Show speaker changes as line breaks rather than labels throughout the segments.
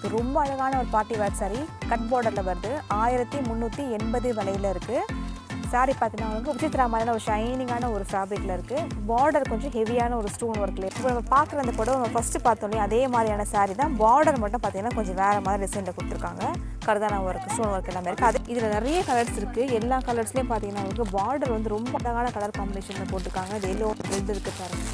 ரொம்ப அழகான ஒரு பார்ட்டி வேர் saree கட் பார்டரில் வருது ஆயிரத்தி முந்நூற்றி எண்பது விலையில் இருக்குது saree பார்த்தீங்கன்னா வந்து விசித்ரா மாதிரியான ஒரு ஷைனிங்கான ஒரு ஃபேப்ரிக்கில் இருக்குது பார்டர் கொஞ்சம் ஹெவியான ஒரு ஸ்டோன் ஒர்க்கில் இப்போ நம்ம பார்க்குற அந்த புடவை நம்ம ஃபஸ்ட்டு பார்த்தோன்னே அதே மாதிரியான saree தான் பார்டர் மட்டும் பார்த்தீங்கன்னா கொஞ்சம் வேறு மாதிரி டிசைனில் கொடுத்துருக்காங்க கர்தானா ஒர்க் ஸ்டோன் ஒர்க் எல்லாமே இருக்குது அது இதில் நிறைய கலர்ஸ் இருக்குது எல்லா கலர்ஸ்லேயும் பார்த்தீங்கன்னா உங்களுக்கு பார்டர் வந்து ரொம்ப அழகான கலர் காம்பினேஷனில் போட்டிருக்காங்க இது எல்லோ ரெட் இருக்குது பாருங்க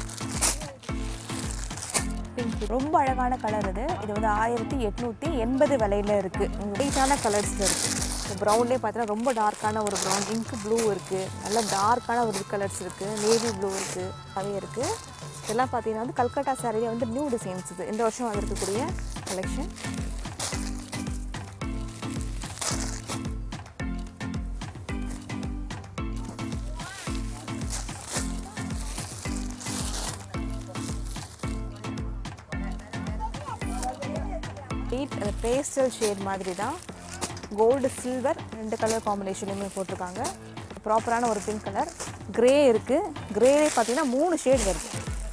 பிங்க் ரொம்ப அழகான கலர் இது இது வந்து ஆயிரத்தி எட்நூற்றி எண்பது விலையில் இருக்குது வெயிட்டான கலர்ஸில் இருக்குது இந்த ப்ரௌன்லேயே பார்த்தீங்கன்னா ரொம்ப டார்க்கான ஒரு ப்ரௌன் இங்க் ப்ளூ இருக்குது நல்ல டார்க்கான ஒரு கலர்ஸ் இருக்குது நேவி ப்ளூ இருக்குது அதே இருக்குது இதெல்லாம் பார்த்தீங்கன்னா வந்து கல்கட்டா சாரிலே வந்து நியூ டிசைன்ஸ் இது இந்த வருஷம் வந்திருக்கக்கூடிய கலெக்ஷன் எயிட் அந்த பேஸ்டல் ஷேட் மாதிரி தான் கோல்டு சில்வர் ரெண்டு கலர் காம்பினேஷன்லையுமே போட்டிருக்காங்க ப்ராப்பரான ஒரு பிங்க் கலர் கிரே இருக்குது கிரேலே பார்த்தீங்கன்னா மூணு ஷேட் வருது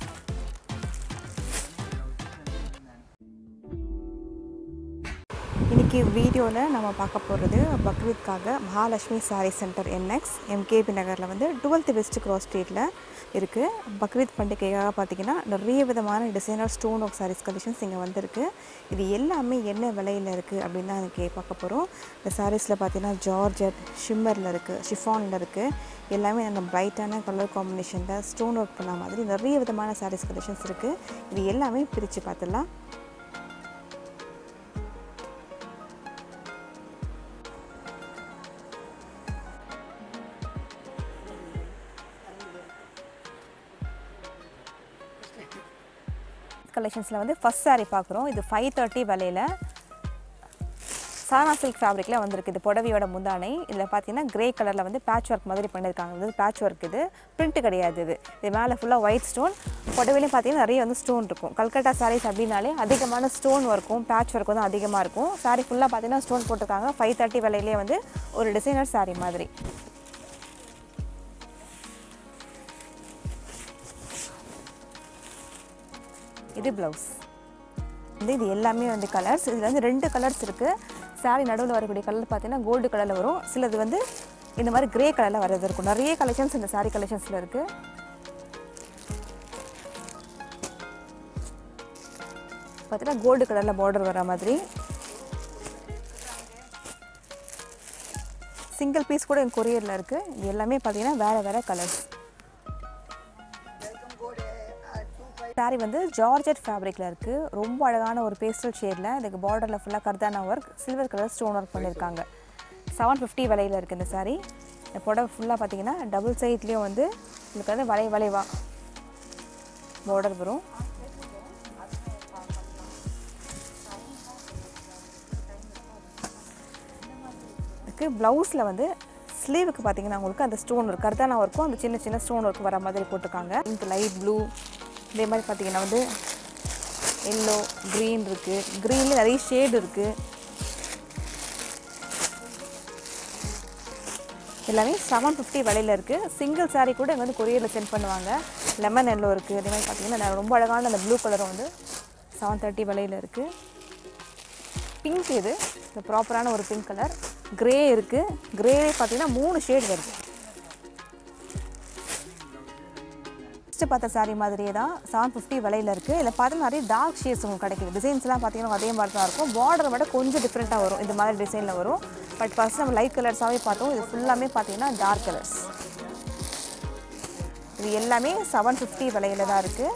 இன்னைக்கு வீடியோவில் நம்ம பார்க்க போகிறது பக்ரீத்காக Mahalakshmi sari centre NX MKB நகரில் வந்து டுவெல்த் வெஸ்ட் கிராஸ் ஸ்ட்ரீட்டில் இருக்குது பக்ரீத் பண்டிகைக்காக பார்த்தீங்கன்னா நிறைய விதமான designer stone work sarees collections இங்கே வந்திருக்கு இது எல்லாமே என்ன விலையில் இருக்குது அப்படின்னு தான் எனக்கு பார்க்க போகிறோம் இந்த சாரீஸில் பார்த்தீங்கன்னா ஜார்ஜட் ஷிம்மரில் இருக்குது ஷிஃபானில் இருக்குது எல்லாமே நல்ல பிரைட்டான கலர் காம்பினேஷனில் ஸ்டோன் ஒர்க் பண்ண மாதிரி நிறைய விதமான சாரீஸ் கலெக்ஷன்ஸ் இருக்குது இது எல்லாமே பிரித்து பார்த்துடலாம் கலெக்ஷன்ஸில் வந்து ஃபஸ்ட் saree பார்க்குறோம் இது ஃபைவ் தேர்ட்டி விலையில் சானா சில்க் ஃபேப்ரிக்கில் வந்திருக்கு இது புடவையோட முந்தானை இதில் பார்த்தீங்கன்னா கிரே கலரில் வந்து பேட்ச் ஒர்க் மாதிரி பண்ணியிருக்காங்க இது பேட்ச் ஒர்க் இது பிரிண்ட் கிடையாது இது இது மேலே ஃபுல்லாக ஒயிட் ஸ்டோன் புடவையிலையும் பார்த்தீங்கன்னா நிறைய வந்து ஸ்டோன் இருக்கும் கல்கட்டா சாரீஸ் அப்படின்னாலே அதிகமான ஸ்டோன் ஒர்க்கும் பேட்ச் ஒர்க் வந்து அதிகமாக இருக்கும் saree ஃபுல்லாக பார்த்தீங்கன்னா ஸ்டோன் போட்டிருக்காங்க ஃபைவ் தேர்ட்டி விலையிலே வந்து ஒரு டிசைனர் saree மாதிரி இது ப்ளவுஸ் வந்து இது எல்லாமே வந்து கலர்ஸ் இதில் வந்து ரெண்டு கலர்ஸ் இருக்குது saree நடுவில் வரக்கூடிய கலர் பார்த்தீங்கன்னா கோல்டு கலரில் வரும் சிலது வந்து இந்த மாதிரி கிரே கலரில் வர்றது இருக்கும் நிறைய கலெக்ஷன்ஸ் இந்த saree கலெக்ஷன்ஸில் இருக்குது பார்த்தீங்கன்னா கோல்டு கலரில் பார்டர் வர மாதிரி சிங்கிள் பீஸ் கூட எங்கள் கொரியரில் இருக்குது இது எல்லாமே பார்த்தீங்கன்னா வேறு வேறு கலர்ஸ் சாரி வந்து ஜார்ஜெட் ஃபேப்ரிக்கில் இருக்குது ரொம்ப அழகான ஒரு பேஸ்டல் ஷேடில் இதுக்கு பார்டரில் ஃபுல்லாக kardana work silver colour stone work பண்ணியிருக்காங்க செவன் ஃபிஃப்டி விலையில் இருக்குது இந்த சாரீ இந்த புடவை ஃபுல்லாக பார்த்தீங்கன்னா டபுள் சைட்லேயும் வந்து உங்களுக்கு வந்து வளை வளைவா பார்டர் வரும் இதுக்கு ப்ளவுஸில் வந்து ஸ்லீவுக்கு பார்த்தீங்கன்னா உங்களுக்கு அந்த ஸ்டோன் ஒர்க் கர்தானா ஒர்க்கும் அந்த சின்ன சின்ன ஸ்டோன் ஒர்க் வர மாதிரி போட்டிருக்காங்க இங்க் லைட் ப்ளூ இதே மாதிரி பார்த்தீங்கன்னா வந்து எல்லோ க்ரீன் இருக்குது க்ரீனில் நிறைய ஷேடு இருக்குது எல்லாமே செவன் ஃபிஃப்டி விலையில் இருக்குது சிங்கிள் saree கூட இங்கே வந்து கொரியரில் சென்ட் பண்ணுவாங்க லெமன் எல்லோ இருக்குது அதே மாதிரி பார்த்தீங்கன்னா நான் ரொம்ப அழகான அந்த ப்ளூ கலரும் வந்து செவன் தேர்ட்டி விலையில் இருக்குது பிங்க் இது இந்த ப்ராப்பரான ஒரு பிங்க் கலர் கிரே இருக்குது கிரேலே பார்த்தீங்கன்னா மூணு ஷேட் வருது ஃபஸ்ட்டு பார்த்த saree மாதிரியே தான் செவன் ஃபிஃப்டி விலையில் இருக்குது இதில் பார்த்தா நிறைய டார்க் ஷேட்ஸ் உங்களுக்கு கிடைக்குது டிசைன்ஸ்லாம் பார்த்தீங்கன்னா அதே மாதிரி தான் இருக்கும் பார்டர் மட்டும் கொஞ்சம் டிஃப்ரெண்ட்டாக வரும் இந்த மாதிரி டிசைனில் வரும் பட் ஃபஸ்ட் நம்ம லைட் கலர்ஸாகவே பார்த்தோம் இது ஃபுல்லாமே பார்த்தீங்கன்னா டார்க் கலர்ஸ் இது எல்லாமே செவன் ஃபிஃப்டி விலையில் தான் இருக்குது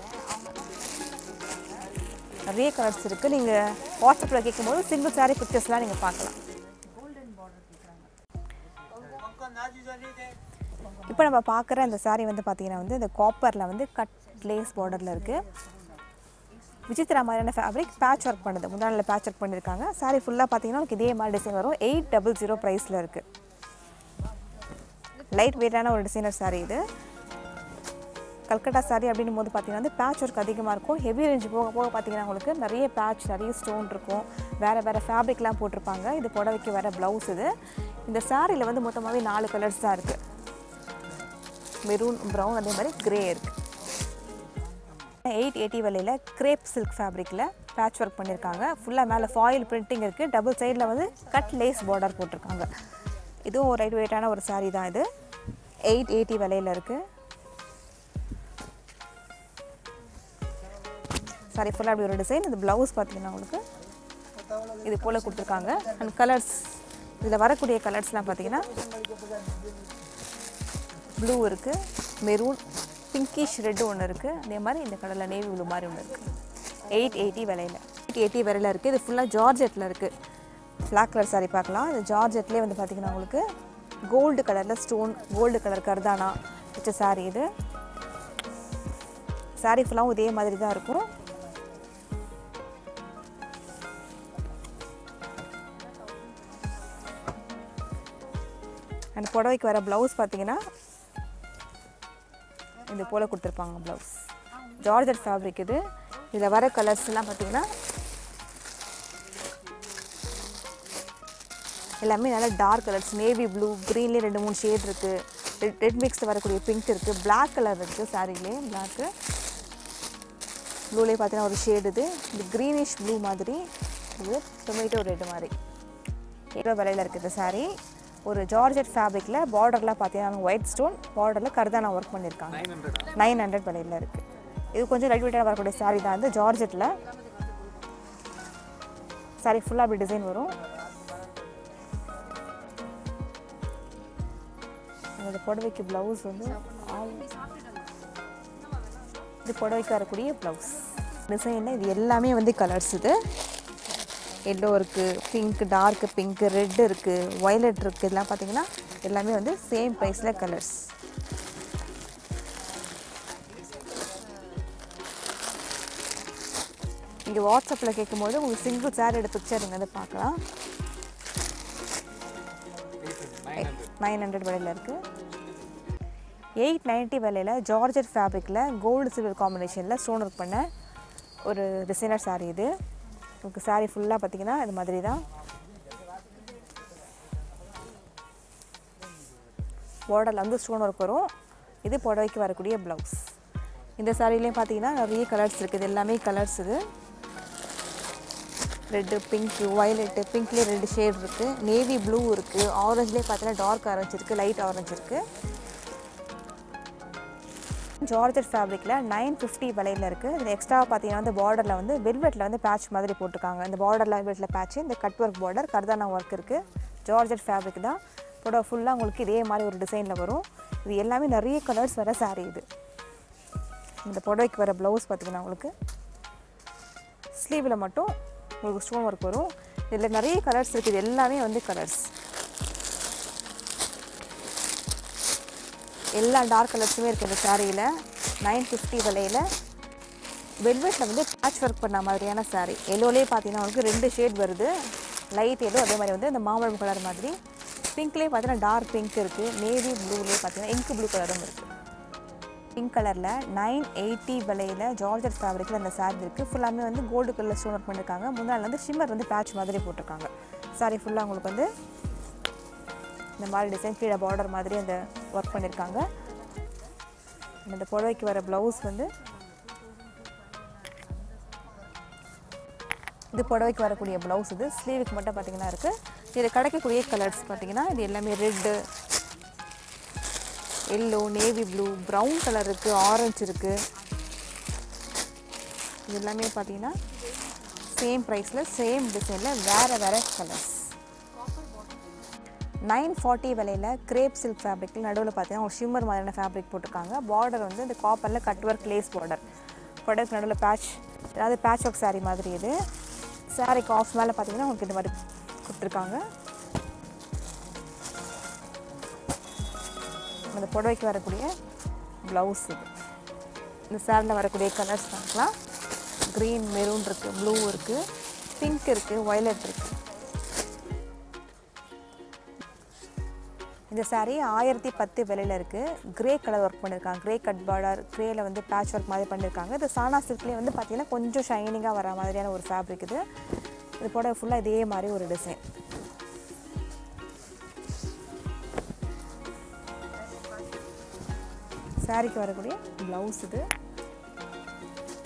நிறைய கலர்ஸ் இருக்குது நீங்கள் வாட்ஸ்அப்பில் கேட்கும்போது சிங்கிள் saree பிக்சர்ஸ்லாம் நீங்கள் பார்க்கலாம் இப்போ நம்ம பார்க்குற இந்த saree வந்து பார்த்தீங்கன்னா வந்து இந்த காப்பரில் வந்து கட் லேஸ் பார்டரில் இருக்குது விசித்திரா மாதிரியான ஃபேப்ரிக் பேட்ச் ஒர்க் பண்ணுது முன்னாடியில் பேட்ச் ஒர்க் பண்ணியிருக்காங்க saree ஃபுல்லாக பார்த்தீங்கன்னா உங்களுக்கு இதே மாதிரி டிசைன் வரும் எயிட் டபுள் ஜீரோ ப்ரைஸில் இருக்குது லைட் வெயிட்டான ஒரு டிசைனர் saree இது கல்கட்டா saree அப்படின்னும் போது பார்த்தீங்கன்னா வந்து பேட்ச் ஒர்க் அதிகமாக இருக்கும் ஹெவி ரேஞ்ச் போக போக பார்த்தீங்கன்னா உங்களுக்கு நிறைய பேட்ச் நிறைய ஸ்டோன் இருக்கும் வேறு வேறு ஃபேப்ரிக்லாம் போட்டிருப்பாங்க இது புடவைக்கு வர ப்ளவுஸ் இது இந்த சாரியில் வந்து மொத்தமாகவே நாலு கலர்ஸ் தான் இருக்குது மெரூன் ப்ரௌன் அதே மாதிரி கிரே இருக்குது எயிட் எயிட்டி விலையில் கிரேப் சில்க் ஃபேப்ரிக்கில் பேட்ச் ஒர்க் பண்ணியிருக்காங்க ஃபுல்லாக மேலே ஃபாயில் பிரிண்டிங் இருக்குது டபுள் சைடில் வந்து கட் லேஸ் பார்டர் போட்டிருக்காங்க இதுவும் ஒரு ரைட் வெயிட்டான ஒரு saree தான் இது எயிட் எயிட்டி விலையில் இருக்குது சாரி ஃபுல்லாக அப்படி ஒரு டிசைன் இந்த ப்ளவுஸ் பார்த்தீங்கன்னா உங்களுக்கு இது போல் கொடுத்துருக்காங்க அண்ட் கலர்ஸ் இதில் வரக்கூடிய கலர்ஸ்லாம் பார்த்தீங்கன்னா ப்ளூ இருக்குது மெரூன் பிங்கிஷ் ரெட்டு ஒன்று இருக்குது அதே மாதிரி இந்த கலரில் நேவி ப்ளூ மாதிரி ஒன்று இருக்குது எயிட் எயிட்டி விலையில் எயிட் எயிட்டி விலையில் இருக்குது இது ஃபுல்லாக ஜார்ஜெட்டில் இருக்குது பிளாக் கலர் saree பார்க்கலாம் இது ஜார்ஜெட்லேயே வந்து பார்த்திங்கன்னா உங்களுக்கு கோல்டு கலரில் ஸ்டோன் கோல்டு கலர் கர்தானா வச்ச saree இது saree ஃபுல்லாகவும் இதே மாதிரி தான் இருக்கும் அந்த புடவைக்கு வர ப்ளவுஸ் பார்த்தீங்கன்னா இது போல் கொடுத்துருப்பாங்க ப்ளவுஸ் ஜார்ஜட் ஃபேப்ரிக் இது இதில் வர கலர்ஸ்லாம் பார்த்தீங்கன்னா எல்லாமே நல்ல டார்க் கலர்ஸ் நேவி ப்ளூ க்ரீன்லேயே ரெண்டு மூணு ஷேட் இருக்குது ரெட் ரெட் மிக்ஸில் வரக்கூடிய பிங்க் இருக்குது Black கலர் இருக்குது சாரீலே பிளாக்கு ப்ளூலேயே பார்த்தீங்கன்னா ஒரு ஷேடு இது இது க்ரீனிஷ் ப்ளூ மாதிரி இது டொமேட்டோ ரெட் மாதிரி எவ்வளோ விலையில் இருக்குது இந்த saree ஒரு ஜார்ஜெட் ஃபேப்ரிக்கில் பார்டரில் பார்த்தீங்கன்னா ஒயிட் ஸ்டோன் பார்டரில் கர்தானா ஒர்க் பண்ணியிருக்காங்க நைன் ஹண்ட்ரட் விலையில் இருக்குது இது கொஞ்சம் லைட் வெயிட்டாக வரக்கூடிய saree தான் வந்து ஜார்ஜெட்டில் saree ஃபுல்லாக அப்படி டிசைன் வரும் அந்த புடவைக்கு ப்ளவுஸ் வந்து ஆல் இது புடவைக்கு வரக்கூடிய ப்ளவுஸ் டிசைனில் இது எல்லாமே வந்து கலர்ஸ் இது எல்லோ இருக்குது பிங்க் டார்க் பிங்க் ரெட் இருக்குது வயலட் இருக்குது இதெல்லாம் பார்த்தீங்கன்னா எல்லாமே வந்து சேம் ப்ரைஸில் கலர்ஸ் இங்கே வாட்ஸ்அப்பில் கேட்கும்போது உங்களுக்கு சிங்கிள் சேர் எடுத்து பிக்சர் நீங்கள் வந்து பார்க்கலாம் நைன் ஹண்ட்ரட் விலையில் இருக்குது எயிட் நைன்ட்டி விலையில் ஜார்ஜட் ஃபேப்ரிக்கில் கோல்டு சில்வர் காம்பினேஷனில் ஸ்டோன் ஒர்க் பண்ண ஒரு டிசைனர் saree இது உங்களுக்கு saree ஃபுல்லாக பார்த்தீங்கன்னா இது மாதிரி தான் பார்டரில் வந்து ஸ்டோன் ஒர்க் வரும் இது புடவைக்கு வரக்கூடிய ப்ளவுஸ் இந்த சாரிலையும் பார்த்தீங்கன்னா நிறைய கலர்ஸ் இருக்குது இது எல்லாமே கலர்ஸ் இது ரெட்டு பிங்க்கு வயலட்டு பிங்க்லேயே ரெண்டு ஷேட் இருக்குது நேவி ப்ளூ இருக்குது ஆரஞ்சுலேயே பார்த்தீங்கன்னா டார்க் ஆரஞ்சு இருக்குது லைட் ஆரஞ்சு இருக்குது ஜார்ஜட் ஃபேப்ரிக்கில் நைன் ஃபிஃப்டி விலையில் இருக்குது இது எக்ஸ்ட்ரா பார்த்தீங்கன்னா வந்து பார்டரில் வந்து வெல்வெட்டில் வந்து பேட்ச் மாதிரி போட்டிருக்காங்க இந்த பார்டரில் வெல்வெட்டில் பேட்ச் இந்த cut work border kardana work இருக்குது ஜார்ஜட் ஃபேப்ரிக் தான் புடவை ஃபுல்லாக உங்களுக்கு இதே மாதிரி ஒரு டிசைனில் வரும் இது எல்லாமே நிறைய கலர்ஸ் வர saree இது இந்த புடவைக்கு வர ப்ளவுஸ் பார்த்தீங்கன்னா உங்களுக்கு ஸ்லீவில் மட்டும் உங்களுக்கு ஸ்டோன் ஒர்க் வரும் இதில் நிறைய கலர்ஸ் இருக்குது இது எல்லாமே வந்து கலர்ஸ் எல்லா டார்க் கலர்ஸுமே இருக்குது இந்த சாரியில் நைன் ஃபிஃப்டி விலையில் வெல்வெட்டில் வந்து பேட்ச் ஒர்க் பண்ண மாதிரியான saree எல்லோலேயே பார்த்தீங்கன்னா உங்களுக்கு ரெண்டு ஷேட் வருது லைட் எல்லோ அதே மாதிரி வந்து இந்த மாம்பழம் கலர் மாதிரி பிங்க்லேயே பார்த்தீங்கன்னா டார்க் பிங்க் இருக்குது நேவி ப்ளூலேயே பார்த்தீங்கன்னா இங்க் ப்ளூ கலரும் இருக்குது பிங்க் கலரில் நைன் எயிட்டி விலையில் ஜார்ஜட் ஃபேப்ரிக்கில் அந்த saree இருக்குது ஃபுல்லாமே வந்து கோல்டு கலர் ஸ்டோன் ஒர்க் பண்ணியிருக்காங்க முன்னாள் வந்து ஷிம்மர் வந்து பேட்ச் மாதிரி போட்டிருக்காங்க saree ஃபுல்லாக உங்களுக்கு வந்து இந்த மாதிரி டிசைன் கீழே பார்டர் மாதிரி அந்த ஒர்க் பண்ணியிருக்காங்க இந்த புடவைக்கு வர ப்ளவுஸ் வந்து இது புடவைக்கு வரக்கூடிய ப்ளவுஸ் இது ஸ்லீவுக்கு மட்டும் பார்த்தீங்கன்னா இருக்குது இதில் கிடைக்கக்கூடிய கலர்ஸ் பார்த்தீங்கன்னா இது எல்லாமே red yellow navy blue brown colour இருக்குது ஆரஞ்சு இருக்குது இது எல்லாமே பார்த்தீங்கன்னா சேம் ப்ரைஸில் சேம் டிசைனில் வேறு வேறு கலர்ஸ் நைன் ஃபார்ட்டி விலையில் கிரேப் சில்க் ஃபேப்ரிக்கில் நடுவில் பார்த்தீங்கன்னா ஒரு ஷிம்மர் மாதிரியான ஃபேப்ரிக் போட்டிருக்காங்க பார்டர் வந்து இந்த காப்பரில் cut work lace border product நடுவில் பேட்ச் அதாவது பேட்ச் ஒர்க் saree மாதிரி இது சாரிக்கு ஆஃப் மேலே பார்த்தீங்கன்னா உங்களுக்கு இந்த மாதிரி கொடுத்துருக்காங்க இந்த புடவைக்கு வரக்கூடிய ப்ளவுஸ் இது இந்த சேரில் வரக்கூடிய கலர்ஸ் பார்க்கலாம் க்ரீன் மெரூன் இருக்குது ப்ளூ இருக்குது பிங்க் இருக்குது வயலட் இருக்குது இந்த saree ஆயிரத்தி பத்து விலையில் இருக்குது கிரே கலர் ஒர்க் பண்ணியிருக்காங்க கிரே கட் பார்டர் கிரேல வந்து பேட்ச் ஒர்க் மாதிரி பண்ணியிருக்காங்க இது சானா சில்க்லேயே வந்து பார்த்தீங்கன்னா கொஞ்சம் ஷைனிங்காக வர மாதிரியான ஒரு ஃபேப்ரிக் இது இது போட ஃபுல்லாக இதே மாதிரி ஒரு டிசைன் சாரிக்கு வரக்கூடிய ப்ளவுஸ் இது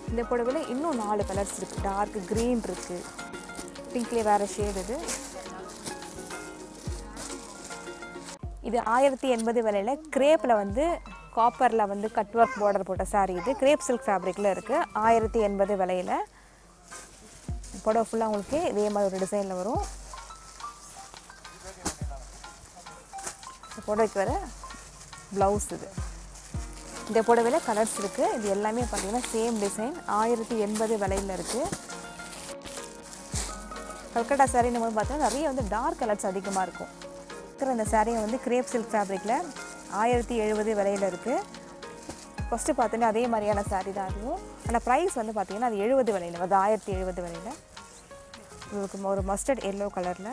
இந்த புடவையில் இன்னும் நாலு கலர்ஸ் இருக்குது டார்க் க்ரீன் இருக்குது பிங்க்லேயே வேறு ஷேட் இது இது ஆயிரத்தி எண்பது விலையில் கிரேப்பில் வந்து காப்பரில் வந்து கட் ஒர்க் பார்டர் போட்ட saree இது கிரேப் சில்க் ஃபேப்ரிக்கில் இருக்குது ஆயிரத்தி எண்பது விலையில் புடவை ஃபுல்லாக உங்களுக்கு இதே மாதிரி ஒரு டிசைனில் வரும் இந்த புடவைக்கு வர ப்ளவுஸ் இது இந்த புடவையில் கலர்ஸ் இருக்குது இது எல்லாமே பார்த்தீங்கன்னா சேம் டிசைன் ஆயிரத்தி எண்பது விலையில் இருக்குது கல்கட்டா saree நம்ம பார்த்தீங்கன்னா நிறைய வந்து டார்க் கலர்ஸ் அதிகமாக இருக்கும் இருக்கிற இந்த சாரியை வந்து கிரேப் சில்க் ஃபேப்ரிக்கில் ஆயிரத்தி எழுபது விலையில் இருக்குது ஃபஸ்ட்டு பார்த்தோன்னா அதே மாதிரியான saree தான் அதுவும் ஆனால் ப்ரைஸ் வந்து பார்த்தீங்கன்னா அது எழுபது விலையில் அது ஆயிரத்தி எழுபது விலையில் உங்களுக்கு ஒரு மஸ்டர்ட் எல்லோ கலரில்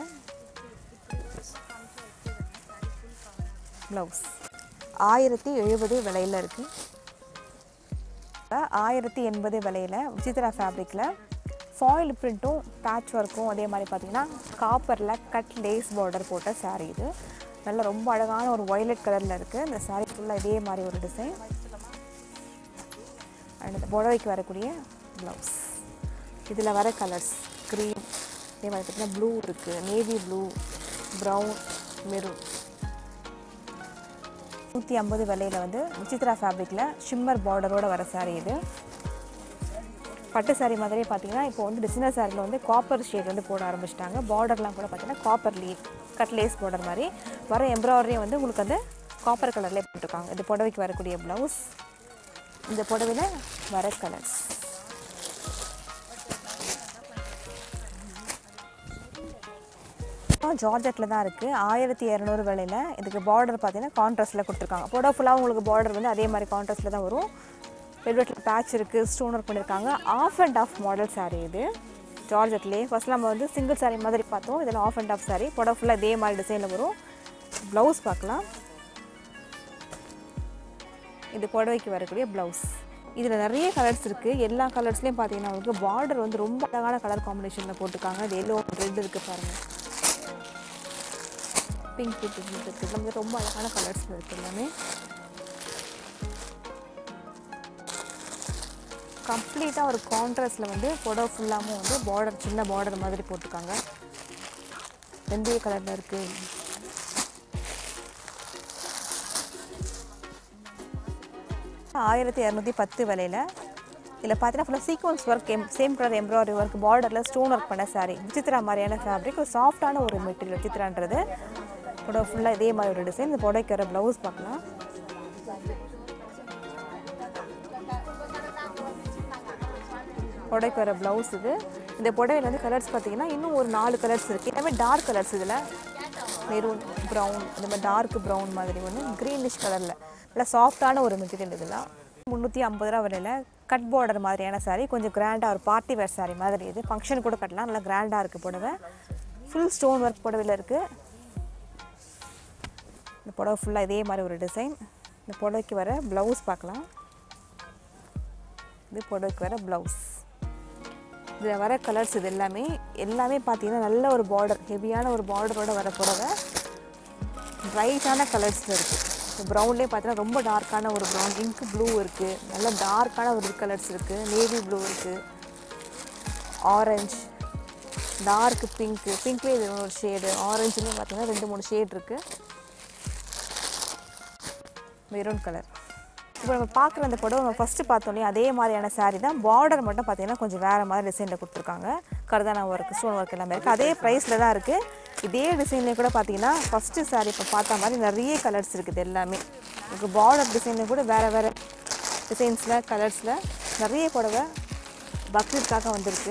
ப்ளவுஸ் ஆயிரத்தி எழுபது விலையில் இருக்குது ஆயிரத்தி எண்பது விலையில் விசித்ரா ஃபேப்ரிக்கில் ஃபாயில் பிரிண்ட்டும் பேட்ச் ஒர்க்கும் அதே மாதிரி பார்த்தீங்கன்னா காப்பரில் கட் லேஸ் பார்டர் போட்ட saree இது நல்ல ரொம்ப அழகான ஒரு வயலட் கலரில் இருக்குது இந்த saree ஃபுல்லாக இதே மாதிரி ஒரு டிசைன் அண்ட் இந்த புடவைக்கு வரக்கூடிய ப்ளவுஸ் இதில் வர கலர்ஸ் க்ரீன் அதே மாதிரி பார்த்தீங்கன்னா ப்ளூ இருக்குது நேவி ப்ளூ ப்ரௌன் மெரூன் நூற்றி ஐம்பது விலையில் வந்து விசித்ரா ஃபேப்ரிக்கில் ஷிம்மர் பார்டரோட வர saree இது பட்டு saree மாதிரியே பார்த்தீங்கன்னா இப்போ வந்து டிசைனர் சாரியில் வந்து காப்பர் ஷேட் வந்து போட ஆரம்பிச்சிட்டாங்க பார்டர்லாம் கூட பார்த்தீங்கன்னா காப்பர் லீ கட் லேஸ் பார்டர் மாதிரி வர எம்ப்ராய்டரியும் வந்து உங்களுக்கு வந்து காப்பர் கலர்லேயே போட்டிருக்காங்க இது புடவைக்கு வரக்கூடிய ப்ளவுஸ் இந்த புடவையில் வர கலர்ஸ் ஜார்ஜெட்டில் தான் இருக்குது ஆயிரத்தி இரநூறு விலையில் இதுக்கு பார்டர் பார்த்தீங்கன்னா கான்ட்ராஸ்ட்டில் கொடுத்துருக்காங்க புடவை ஃபுல்லாக உங்களுக்கு பார்டர் வந்து அதே மாதிரி கான்ட்ராஸ்ட்டில் தான் வரும் வெல்வெட்டில் பேட்ச் இருக்குது ஸ்டோன் ஒர்க் பண்ணியிருக்காங்க off and off model saree இது ஜார்ஜெட்லேயே ஃபஸ்ட் நம்ம வந்து சிங்கிள் saree மாதிரி பார்த்தோம் இதில் ஆஃப் அண்ட் ஆஃப் saree புடவை ஃபுல்லாக இதே மாதிரி டிசைனில் வரும் ப்ளவுஸ் பார்க்கலாம் இது புடவைக்கு வரக்கூடிய ப்ளவுஸ் இதில் நிறைய கலர்ஸ் இருக்குது எல்லா கலர்ஸ்லேயும் பார்த்தீங்கன்னா உங்களுக்கு பார்டர் வந்து ரொம்ப அழகான கலர் காம்பினேஷனில் போட்டிருக்காங்க அது எல்லோ ரெட் இருக்குது பாருங்கள் பிங்க் பிங்க் இருக்குது எல்லாமே ரொம்ப அழகான கலர்ஸில் இருக்குது எல்லாமே கம்ப்ளீட்டாக ஒரு கான்ட்ராஸ்டில் வந்து புடவை ஃபுல்லாகவும் வந்து பார்டர் சின்ன பார்டர் மாதிரி போட்டிருக்காங்க வெந்தய கலரில் இருக்குது ஆயிரத்தி இரநூத்தி பத்து விலையில் இதில் பார்த்தீங்கன்னா ஃபுல்லாக சீக்வன்ஸ் ஒர்க் எம் சேம் கலர் எம்ப்ராய்டரி ஒர்க் பார்டரில் ஸ்டோன் ஒர்க் பண்ண saree விசித்ரா மாதிரியான ஃபேப்ரிக் ஒரு சாஃப்டான ஒரு மெட்டீரியல் விசித்ரான்றது புடவை ஃபுல்லாக இதே மாதிரி ஒரு டிசைன் இந்த புடவைக்கு வர ப்ளவுஸ் பார்க்கலாம் புடவைக்கு வர ப்ளவுஸ் இது இந்த புடவையில் வந்து கலர்ஸ் பார்த்தீங்கன்னா இன்னும் ஒரு நாலு கலர்ஸ் இருக்குது எல்லாமே டார்க் கலர்ஸ் இதில் மெரூன் ப்ரௌன் இந்த மாதிரி டார்க் ப்ரௌன் மாதிரி ஒன்று க்ரீனிஷ் கலரில் நல்லா சாஃப்டான ஒரு மெட்டீரியல் இதெல்லாம் முந்நூற்றி ஐம்பது ரூபா வரையில் கட் பார்டர் மாதிரியான saree கொஞ்சம் கிராண்டாக ஒரு பார்ட்டி வேர் saree மாதிரி இது ஃபங்க்ஷன் கூட கட்டலாம் நல்லா கிராண்டாக இருக்குது புடவை ஃபுல் ஸ்டோன் ஒர்க் புடவையில் இருக்குது இந்த புடவை ஃபுல்லாக இதே மாதிரி ஒரு டிசைன் இந்த புடவைக்கு வர ப்ளவுஸ் பார்க்கலாம் இது புடவைக்கு வர ப்ளவுஸ் இதில் வர கலர்ஸ் இது எல்லாமே எல்லாமே பார்த்தீங்கன்னா நல்ல ஒரு பார்டர் ஹெவியான ஒரு பார்டரோட வர புடவை பிரைட்டான கலர்ஸில் இருக்குது ப்ரௌன்லேயே பார்த்தீங்கன்னா ரொம்ப டார்க்கான ஒரு ப்ரௌன் இங்க் ப்ளூ இருக்குது நல்ல டார்க்கான ஒரு கலர்ஸ் இருக்குது நேவி ப்ளூ இருக்குது ஆரஞ்சு டார்க் பிங்க்கு பிங்க்லேயே இது ஒரு ஷேடு ஆரஞ்சுலேயும் பார்த்தீங்கன்னா ரெண்டு மூணு ஷேட் இருக்குது மெரூன் கலர் இப்போ நம்ம பார்க்குற அந்த புடவை நம்ம ஃபஸ்ட்டு பார்த்தோன்னே அதே மாதிரியான saree தான் பார்டர் மட்டும் பார்த்தீங்கன்னா கொஞ்சம் வேறு மாதிரி டிசைனில் கொடுத்துருக்காங்க கர்தானா ஒர்க் ஸ்டோன் ஒர்க் எல்லாமே இருக்குது அதே ப்ரைஸில் தான் இருக்குது இதே டிசைன்லேயே கூட பார்த்தீங்கன்னா ஃபஸ்ட்டு saree இப்போ பார்த்த மாதிரி நிறைய கலர்ஸ் இருக்குது எல்லாமே உங்களுக்கு பார்டர் டிசைன்லேயும் கூட வேறு வேறு டிசைன்ஸில் கலர்ஸில் நிறைய புடவை பக்ரீத்காக வந்திருக்கு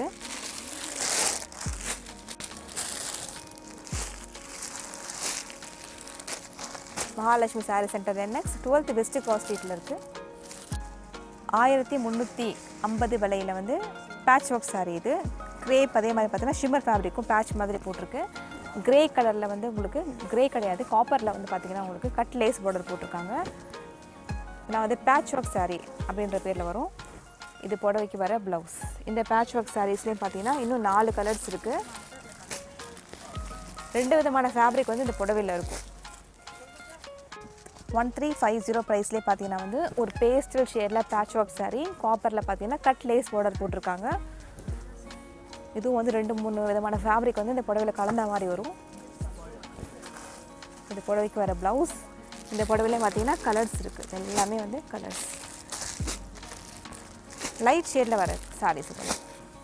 Mahalakshmi sari centre NX twelfth west cross ஸ்ட்ரீட்டில் இருக்குது ஆயிரத்தி முந்நூற்றி ஐம்பது விலையில் வந்து பேட்ச் ஒர்க் saree இது கிரேப் அதே மாதிரி பார்த்தீங்கன்னா ஷிம்மர் ஃபேப்ரிக்கும் பேட்ச் மாதிரி போட்டிருக்கு கிரே கலரில் வந்து உங்களுக்கு கிரே கிடையாது காப்பரில் வந்து பார்த்தீங்கன்னா உங்களுக்கு கட் லேஸ் பார்டர் போட்டிருக்காங்க நான் வந்து பேட்ச் ஒர்க் saree அப்படின்ற பேரில் வரும் இது புடவைக்கு வர ப்ளவுஸ் இந்த பேட்ச் ஒர்க் சாரீஸ்லேயும் பார்த்தீங்கன்னா இன்னும் நாலு கலர்ஸ் இருக்குது ரெண்டு விதமான ஃபேப்ரிக் வந்து இந்த புடவையில் இருக்கும் ஒன் த்ரீ ஃபைவ் ஜீரோ ப்ரைஸ்லேயே பார்த்தீங்கன்னா வந்து ஒரு பேஸ்டல் ஷேடில் பேட்ச் ஒர்க் saree காப்பரில் பார்த்தீங்கன்னா கட் லேஸ் பார்டர் போட்டிருக்காங்க இதுவும் வந்து ரெண்டு மூணு விதமான ஃபேப்ரிக் வந்து இந்த புடவையில் கலந்த மாதிரி வரும் இந்த புடவைக்கு வர ப்ளவுஸ் இந்த புடவையில பார்த்தீங்கன்னா கலர்ஸ் இருக்குது எல்லாமே வந்து கலர்ஸ் லைட் ஷேடில் வர சாரீஸ் இதெல்லாம்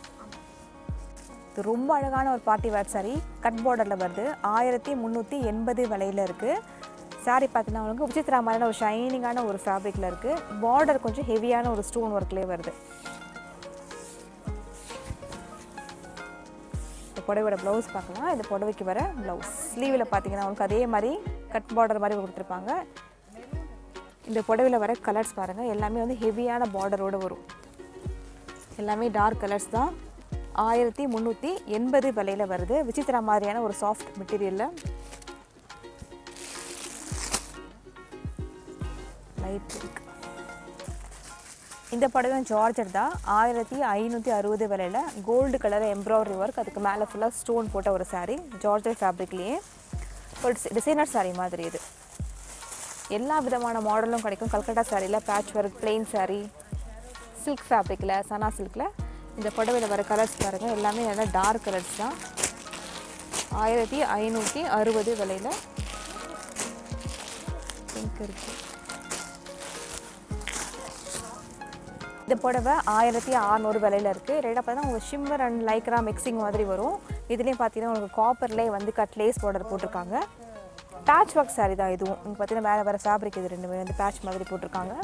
இது ரொம்ப அழகான ஒரு பார்ட்டி வேர் saree கட் பார்டரில் வருது ஆயிரத்தி முந்நூற்றி எண்பது விலையில் இருக்குது saree பார்த்தீங்கன்னா உங்களுக்கு விசித்ரா மாதிரியான ஒரு ஷைனிங்கான ஒரு ஃபேப்ரிக்கில் இருக்குது பார்டர் கொஞ்சம் ஹெவியான ஒரு ஸ்டோன் ஒர்க்லேயே வருது இந்த புடவையோட ப்ளவுஸ் பார்க்கலாம் இந்த புடவைக்கு வர ப்ளவுஸ் ஸ்லீவில் பார்த்தீங்கன்னா உங்களுக்கு அதே மாதிரி கட் பார்டர் மாதிரி கொடுத்துருப்பாங்க இந்த புடவையில் வர கலர்ஸ் பாருங்கள் எல்லாமே வந்து ஹெவியான பார்டரோடு வரும் எல்லாமே டார்க் கலர்ஸ் தான் ஆயிரத்தி முந்நூற்றி எண்பது விலையில் வருது விசித்திரா மாதிரியான ஒரு சாஃப்ட் மெட்டீரியலில் லைட் பிங்க் இந்த புடவையும் ஜார்ஜர் தான் ஆயிரத்தி ஐநூற்றி அறுபது விலையில் கோல்டு கலர் எம்ப்ராய்டரி ஒர்க் அதுக்கு மேலே ஃபுல்லாக ஸ்டோன் போட்ட ஒரு saree ஜார்ஜர் ஃபேப்ரிக்லேயே ஒரு டிசைனர் saree மாதிரி இது எல்லா விதமான மாடலும் கிடைக்கும் கல்கட்டா சாரியில் patch work plain saree silk ஃபேப்ரிக்கில் சனா சில்கில் இந்த புடவையில் வர கலர்ஸ் பாருங்கள் எல்லாமே நல்லா டார்க் கலர்ஸ் தான் ஆயிரத்தி ஐநூற்றி அறுபது விலையில் பிங்க் இருக்குது இந்த புடவை ஆயிரத்தி அறநூறு விலையில் இருக்குது ரேட்டாக பார்த்தீங்கன்னா உங்களுக்கு ஷிம்மர் அண்ட் லைக்ரா மிக்சிங் மாதிரி வரும் இதுலேயும் பார்த்தீங்கன்னா உங்களுக்கு காப்பர்லேயே வந்து கட் லேஸ் பார்டர் போட்டிருக்காங்க பேட்ச் ஒர்க் saree தான் இதுவும் இங்கே பார்த்தீங்கன்னா வேறு வேறு ஃபேப்ரிக் இது ரெண்டுமே வந்து பேட்ச் மாதிரி போட்டிருக்காங்க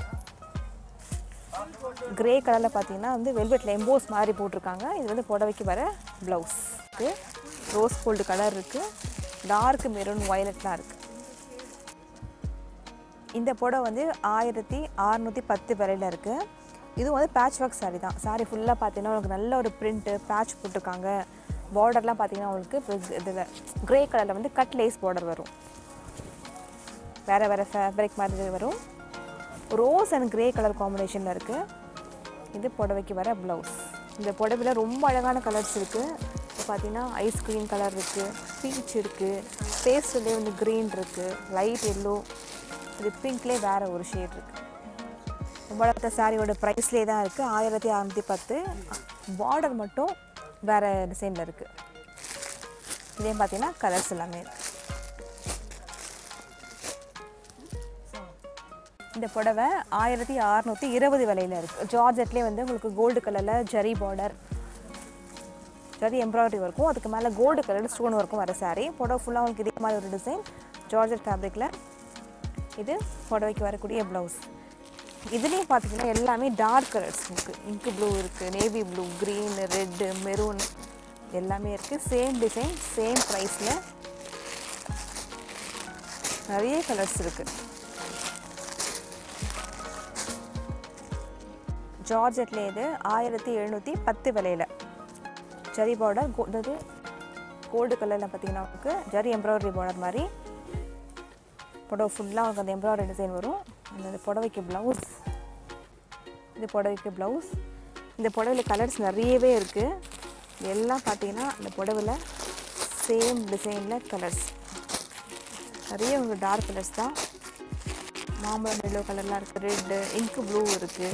கிரே கலரில் பார்த்தீங்கன்னா வந்து வெல்வெட்டில் எம்போஸ் மாதிரி போட்டிருக்காங்க இது வந்து புடவைக்கு வர ப்ளவுஸ் இருக்குது ரோஸ் கோல்டு கலர் இருக்குது டார்க் மெரூன் வயலட்லாம் இருக்குது இந்த புடவை வந்து ஆயிரத்தி அறநூற்றி பத்து விலையில் இருக்குது இது வந்து பேட்ச் ஒர்க் saree தான் saree ஃபுல்லாக பார்த்தீங்கன்னா உங்களுக்கு நல்ல ஒரு பிரிண்ட்டு பேட்ச் போட்டிருக்காங்க பார்டர்லாம் பார்த்தீங்கன்னா உங்களுக்கு இதில் கிரே கலரில் வந்து கட் லேஸ் பார்டர் வரும் வேறு வேறு ஃபேப்ரிக் மாதிரி வரும் ரோஸ் அண்ட் கிரே கலர் காம்பினேஷனில் இருக்குது இது புடவைக்கு வர ப்ளவுஸ் இந்த புடவையில் ரொம்ப அழகான கலர்ஸ் இருக்குது இப்போ பார்த்தீங்கன்னா ஐஸ்கிரீம் கலர் இருக்குது பீச் இருக்குது பேஸ்ட்லேயே வந்து க்ரீன் இருக்குது லைட் எல்லோ இது பிங்க்லேயே வேறு ஒரு ஷேட் இருக்குது ரொம்ப அழகான சாரியோட ப்ரைஸ்லேயே தான் இருக்குது ஆயிரத்தி அறநூற்றி பத்து பார்டர் மட்டும் வேறு டிசைனில் இருக்குது இதே பார்த்தீங்கன்னா கலர்ஸ் எல்லாமே இருக்குது இந்த புடவை ஆயிரத்தி அறநூற்றி இருபது விலையில் இருக்குது ஜார்ஜெட்லேயே வந்து உங்களுக்கு கோல்டு கலரில் ஜரி பார்டர் ஜரி எம்ப்ராய்டரி ஒர்க்கும் அதுக்கு மேலே கோல்டு கலர் ஸ்டோன் ஒர்க்கும் வர saree புடவை ஃபுல்லாக உங்களுக்கு இதே மாதிரி ஒரு டிசைன் ஜார்ஜெட் ஃபேப்ரிக்கில் இது புடவைக்கு வரக்கூடிய ப்ளவுஸ் இதுலேயும் பார்த்தீங்கன்னா எல்லாமே டார்க் கலர்ஸ் இருக்குது இங்கு ப்ளூ இருக்குது navy blue green red maroon எல்லாமே இருக்குது சேம் டிசைன் சேம் ப்ரைஸில் நிறைய கலர்ஸ் இருக்குது ஜார்ஜெட்ல இது ஆயிரத்தி எழுநூற்றி பத்து விலையில் ஜரி பார்டர் அதாவது கோல்டு கலரில் பார்த்தீங்கன்னா உங்களுக்கு ஜரி எம்ப்ராய்டரி பார்டர் மாதிரி புடவை ஃபுல்லாக உங்களுக்கு அந்த எம்ப்ராய்டரி டிசைன் வரும் அந்த புடவைக்கு ப்ளவுஸ் இது புடவைக்கு ப்ளவுஸ் இந்த புடவையில் கலர்ஸ் நிறையவே இருக்குது எல்லாம் பார்த்தீங்கன்னா அந்த புடவையில் சேம் டிசைனில் கலர்ஸ் நிறைய உங்களுக்கு டார்க் கலர்ஸ் தான் மாம்பழம் எல்லோ கலர்லாம் இருக்குது ரெட்டு இங்கு ப்ளூ இருக்குது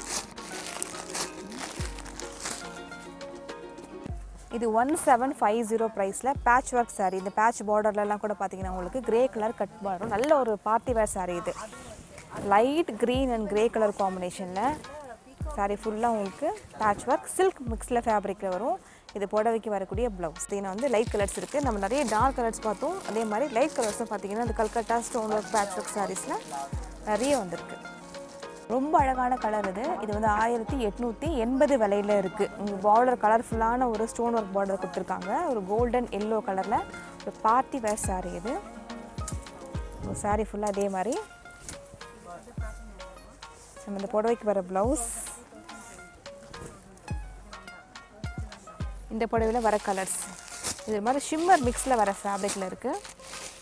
இது ஒன் செவன் ஃபைவ் ஜீரோ ப்ரைஸில் பேட்ச் ஒர்க் saree இந்த பேட்ச் பார்டர்லலாம் கூட பார்த்தீங்கன்னா உங்களுக்கு கிரே கலர் கட் வரும் நல்ல ஒரு பார்ட்டி வேர் saree இது light green and grey colour காம்பினேஷனில் saree ஃபுல்லாக உங்களுக்கு பேட்ச் ஒர்க் சில்க் மிக்ஸில் ஃபேப்ரிக்கில் வரும் இது புடவைக்கு வரக்கூடிய ப்ளவுஸ் இதில் வந்து லைட் கலர்ஸ் இருக்குது நம்ம நிறைய டார்க் கலர்ஸ் பார்த்தோம் அதே மாதிரி லைட் கலர்ஸும் பார்த்தீங்கன்னா இந்த Calcutta stone work patch work சாரீஸில் நிறைய வந்திருக்கு ரொம்ப அழகான கலர் இது இது வந்து ஆயிரத்தி எட்நூற்றி எண்பது விலையில் இருக்குது உங்கள் பார்டர் கலர்ஃபுல்லான ஒரு ஸ்டோன் ஒர்க் பார்டர் கொடுத்துருக்காங்க ஒரு கோல்டன் எல்லோ கலரில் ஒரு பார்ட்டி வேர் saree இது ஒரு saree ஃபுல்லாக அதே மாதிரி நம்ம இந்த புடவைக்கு வர ப்ளவுஸ் இந்த புடவையில் வர கலர்ஸ் இது மாதிரி ஷிம்மர் மிக்ஸில் வர ஃபேப்ரிக்கில் இருக்குது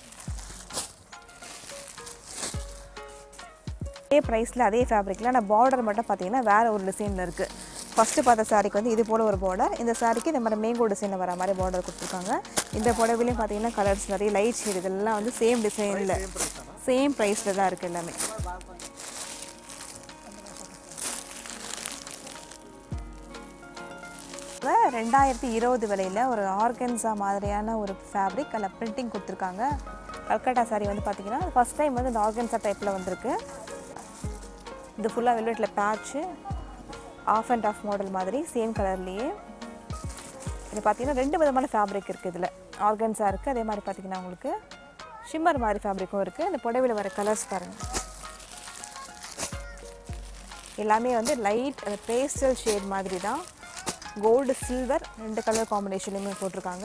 அதே ப்ரைஸில் அதே ஃபேப்ரிக்கில் ஆனால் பார்டர் மட்டும் பார்த்தீங்கன்னா வேறு ஒரு டிசைனில் இருக்குது ஃபஸ்ட்டு பார்த்த சாரிக்கு வந்து இது போல் ஒரு பார்டர் இந்த சாரிக்கு இந்த மாதிரி மேங்கோ டிசைனில் வர மாதிரி பார்டர் கொடுத்துருக்காங்க இந்த புடவையிலையும் பார்த்தீங்கன்னா கலர்ஸ் நிறைய லைட் ஷேட் இதெல்லாம் வந்து சேம் டிசைனில் சேம் ப்ரைஸில் தான் இருக்குது எல்லாமே இப்போ ரெண்டாயிரத்தி இருபது விலையில் ஒரு ஆர்கன்ஸா மாதிரியான ஒரு ஃபேப்ரிக் அதில் பிரிண்டிங் கொடுத்துருக்காங்க கல்கட்டா saree வந்து பார்த்தீங்கன்னா ஃபஸ்ட் டைம் வந்து இந்த ஆர்கன்ஸா டைப்பில் வந்திருக்கு இது ஃபுல்லாக வெல்வெட்டில் patch off and off model மாதிரி சேம் கலர்லேயே இது பார்த்தீங்கன்னா ரெண்டு விதமான ஃபேப்ரிக் இருக்குது இதில் ஆர்கன்ஸாக இருக்குது அதே மாதிரி பார்த்தீங்கன்னா உங்களுக்கு ஷிம்மர் மாதிரி ஃபேப்ரிக்கும் இருக்குது இந்த புடவையில் வர கலர்ஸ் பாருங்கள் எல்லாமே வந்து லைட் பேஸ்டல் ஷேட் மாதிரி தான் கோல்டு சில்வர் ரெண்டு கலர் காம்பினேஷன்லையுமே போட்டிருக்காங்க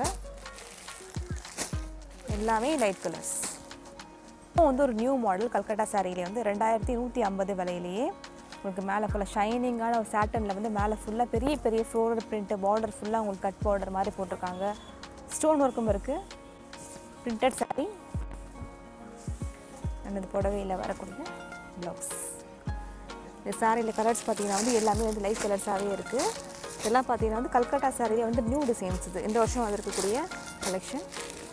எல்லாமே லைட் கலர்ஸ் இப்போ வந்து ஒரு நியூ மாடல் கல்கட்டா சாரியிலே வந்து ரெண்டாயிரத்தி நூற்றி ஐம்பது விலையிலேயே உங்களுக்கு மேலே ஃபுல்லாக ஷைனிங்கான ஒரு சேட்டனில் வந்து மேலே ஃபுல்லாக பெரிய பெரிய ஃப்ளோரல் பிரிண்ட்டு பார்டர் ஃபுல்லாக உங்களுக்கு கட் பார்டர் மாதிரி போட்டிருக்காங்க ஸ்டோன் ஒர்க்கும் இருக்குது பிரிண்டட் saree அண்ட் இந்த புடவையில் வரக்கூடிய ப்ளவுஸ் இந்த சாரியில் கலர்ஸ் பார்த்தீங்கன்னா வந்து எல்லாமே வந்து லைட் கலர்ஸாகவே இருக்குது இதெல்லாம் பார்த்தீங்கன்னா வந்து கல்கட்டா சாரியில் வந்து நியூ டிசைன்ஸ் இது இந்த வருஷம் வந்திருக்கக்கூடிய கலெக்ஷன்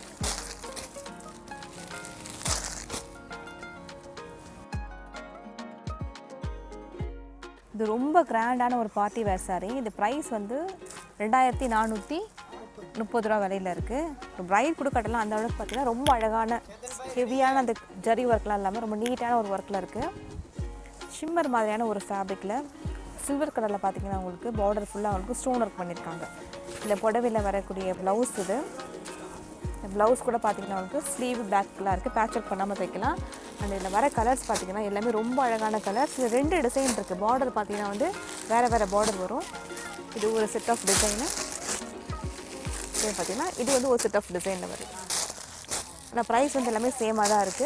இது ரொம்ப கிராண்டான ஒரு பார்ட்டி வேர் saree இது ப்ரைஸ் வந்து ரெண்டாயிரத்தி நானூற்றி முப்பது ரூபா விலையில் இருக்குது இப்போ பிரைட் கூட கட்டலாம் அந்த அளவுக்கு பார்த்தீங்கன்னா ரொம்ப அழகான ஹெவியான அந்த ஜரி ஒர்க்லாம் இல்லாமல் ரொம்ப நீட்டான ஒரு ஒர்க்கில் இருக்குது ஷிம்மர் மாதிரியான ஒரு ஃபேப்ரிக்கில் சில்வர் கலரில் பார்த்தீங்கன்னா உங்களுக்கு பார்டர் ஃபுல்லாக உங்களுக்கு ஸ்டோன் ஒர்க் பண்ணியிருக்காங்க இந்த புடவையில் வரக்கூடிய ப்ளவுஸ் இது இந்த ப்ளவுஸ் கூட பார்த்தீங்கன்னா உங்களுக்கு ஸ்லீவ் பேக்கெலாம் இருக்குது பேட்ச் ஒர்க் பண்ணாமல் தைக்கலாம் அண்ட் இதில் வர கலர்ஸ் பார்த்தீங்கன்னா எல்லாமே ரொம்ப அழகான கலர்ஸ் இது ரெண்டு டிசைன் இருக்குது பார்டர் பார்த்தீங்கன்னா வந்து வேறு வேறு பார்டர் வரும் இது ஒரு செட் ஆஃப் டிசைனு இது பார்த்தீங்கன்னா இது வந்து ஒரு செட் ஆஃப் டிசைனில் வருது ஆனால் ப்ரைஸ் வந்து எல்லாமே சேமாக தான் இருக்குது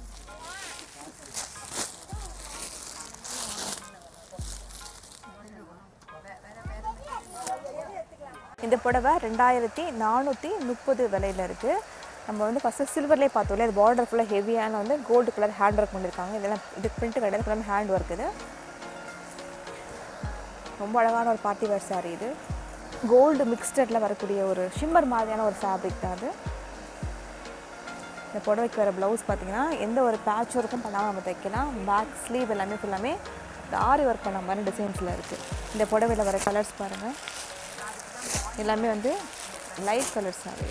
இந்த புடவை ரெண்டாயிரத்தி நானூற்றி முப்பது விலையில் இருக்குது நம்ம வந்து ஃபஸ்ட்டு சில்வர்லேயே பார்த்தோம்ல இது பார்டர் ஃபுல்லாக ஹெவியான வந்து கோல்டு கலர் ஹேண்ட் ஒர்க் பண்ணியிருக்காங்க இதெல்லாம் இது பிரிண்ட் கிடையாது ஃபுல்லாக ஹேண்ட் ஒர்க் இது ரொம்ப அழகான ஒரு பார்ட்டி வேர் saree இது கோல்டு மிக்ஸ்டரில் வரக்கூடிய ஒரு ஷிம்மர் மாதிரியான ஒரு ஃபேப்ரிக் தான் அது இந்த புடவைக்கு வர ப்ளவுஸ் பார்த்தீங்கன்னா எந்த ஒரு பேட்ச் ஒர்க்கும் பண்ணாமல் நம்ம தைக்கலாம் பேக் ஸ்லீவ் எல்லாமே ஃபுல்லாமே இந்த ஆரி ஒர்க் பண்ண மாதிரி டிசைன்ஸில் இருக்குது இந்த புடவையில் வர கலர்ஸ் பாருங்கள் எல்லாமே வந்து லைட் கலர்ஸ் நிறைய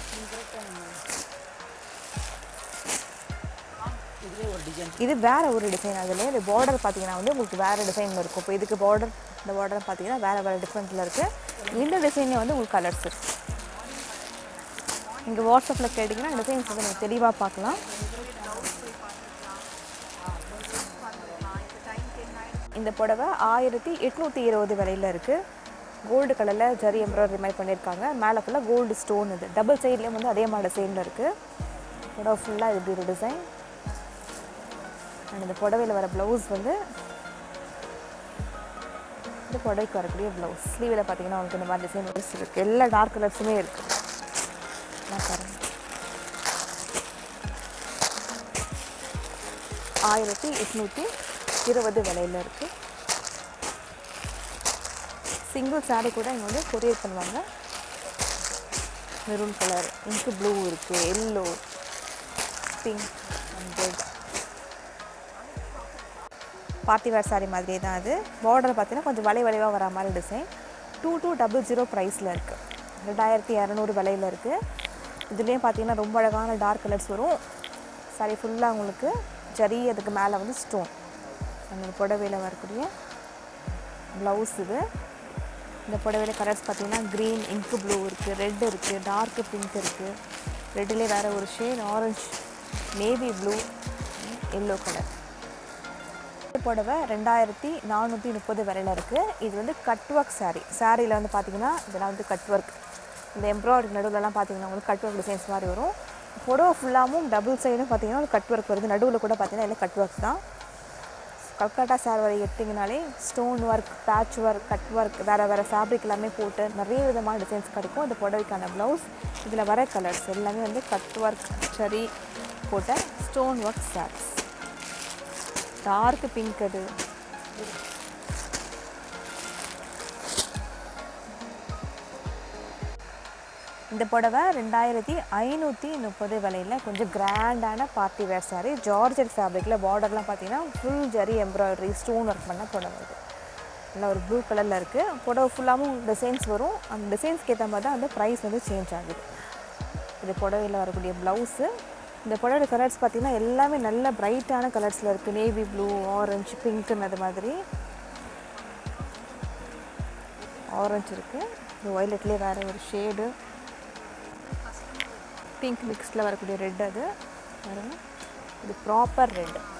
இது வேற ஒரு டிசைன் அதில் இது பார்டர் பார்த்தீங்கன்னா வந்து உங்களுக்கு வேறு டிசைன் இருக்கும் இப்போ இதுக்கு பார்டர் இந்த பார்டர் பார்த்தீங்கன்னா வேறு வேறு டிஃப்ரெண்ட்டில் இருக்குது இந்த டிசைனே வந்து உங்களுக்கு கலர்ஸ் இருக்குது நீங்கள் வாட்ஸ்அப்பில் கேட்டிங்கன்னா டிசைன்ஸ் வந்து நீங்கள் தெளிவாக பார்க்கலாம் இந்த புடவை ஆயிரத்தி எட்நூற்றி இருபது விலையில் இருக்குது கோல்டு கலரில் ஜரி எம்ப்ராய்டரி மாதிரி பண்ணியிருக்காங்க மேலே ஃபுல்லாக கோல்டு ஸ்டோன் இது டபுள் சைட்லேயும் வந்து அதே மாதிரி டிசைனில் இருக்குது புடவை ஃபுல்லாக இப்படி ஒரு டிசைன் அண்ட் இந்த புடவையில் வர ப்ளவுஸ் வந்து இந்த புடவைக்கு வரக்கூடிய ப்ளவுஸ் ஸ்லீவில் பார்த்தீங்கன்னா உங்களுக்கு இந்த மாதிரி டிசைன் ப்ளவுஸ் இருக்குது எல்லா டார்க் கலர்ஸுமே இருக்குது நான் பாருங்க ஆயிரத்தி எட்நூற்றி இருபது விலையில் இருக்குது சிங்கிள் saree கூட இங்கே வந்து கொரியர் பண்ணுவாங்க மெரூன் கலர் இங்கு ப்ளூ இருக்குது yellow pink and red party wear saree மாதிரியே தான் அது பார்டர் பார்த்தீங்கன்னா கொஞ்சம் வளை வளைவாக வர மாதிரி design two two double zero ப்ரைஸில் இருக்குது ரெண்டாயிரத்தி இரநூறு விலையில் இருக்குது இதுலேயும் பார்த்தீங்கன்னா ரொம்ப அழகான டார்க் கலர்ஸ் வரும் saree ஃபுல்லாக உங்களுக்கு ஜரி அதுக்கு மேலே வந்து ஸ்டோன் அந்த புடவையில் வரக்கூடிய ப்ளவுஸ் இது இந்த புடவையில் கலர்ஸ் பார்த்தீங்கன்னா க்ரீன் இங்கு ப்ளூ இருக்குது ரெட் இருக்குது டார்க்கு பிங்க் இருக்குது ரெட்டிலே வேறு ஒரு shade orange navy blue yellow colour புடவை ரெண்டாயிரத்தி நானூற்றி முப்பது விலையில் இருக்குது இது வந்து கட் ஒர்க் saree சாரியில் வந்து பார்த்தீங்கன்னா இதெல்லாம் வந்து கட் ஒர்க் இந்த எம்ப்ராய்டரி நடுவுலலாம் பார்த்தீங்கன்னா உங்களுக்கு கட் ஒர்க் டிசைன்ஸ் மாதிரி வரும் புடவை ஃபுல்லாகவும் டபுள் சைடும் பார்த்தீங்கன்னா ஒரு கட் ஒர்க் வருது நடுவில் கூட பார்த்தீங்கன்னா எல்லாம் கட் ஒர்க் தான் கல்கட்டா சார் வரை எடுத்திங்கனாலே stone work patch work cut work வேறு வேறு ஃபேப்ரிக் எல்லாமே போட்டு நிறைய விதமான டிசைன்ஸ் கிடைக்கும் இந்த புடவைக்கான ப்ளவுஸ் இதில் வர கலர்ஸ் எல்லாமே வந்து கட் ஒர்க் சரி போட்ட stone work sarees dark pink அது இந்த புடவை ரெண்டாயிரத்தி ஐநூற்றி முப்பது விலையில் கொஞ்சம் கிராண்டான பார்ட்டி வேர் saree ஜார்ஜெட் ஃபேப்ரிக்கில் பார்டர்லாம் பார்த்தீங்கன்னா full zari embroidery stone work பண்ண புடவை இது நல்லா ஒரு ப்ளூ கலரில் இருக்குது புடவை ஃபுல்லாகவும் டிசைன்ஸ் வரும் அந்த டிசைன்ஸ்க்கு ஏற்ற மாதிரி தான் வந்து ப்ரைஸ் வந்து சேஞ்ச் ஆகுது இது புடவையில் வரக்கூடிய ப்ளவுஸு இந்த புடவை கலர்ஸ் பார்த்திங்கன்னா எல்லாமே நல்ல பிரைட்டான கலர்ஸில் இருக்குது நேவி ப்ளூ ஆரஞ்சு பிங்க்குன்னு அது மாதிரி ஆரஞ்சு இருக்குது இது ஒய்லெட்லேயே வேறு ஒரு ஷேடு பிங்க் மிக்ஸில் வரக்கூடிய ரெட் அது பாருங்க இது ப்ராப்பர் ரெட்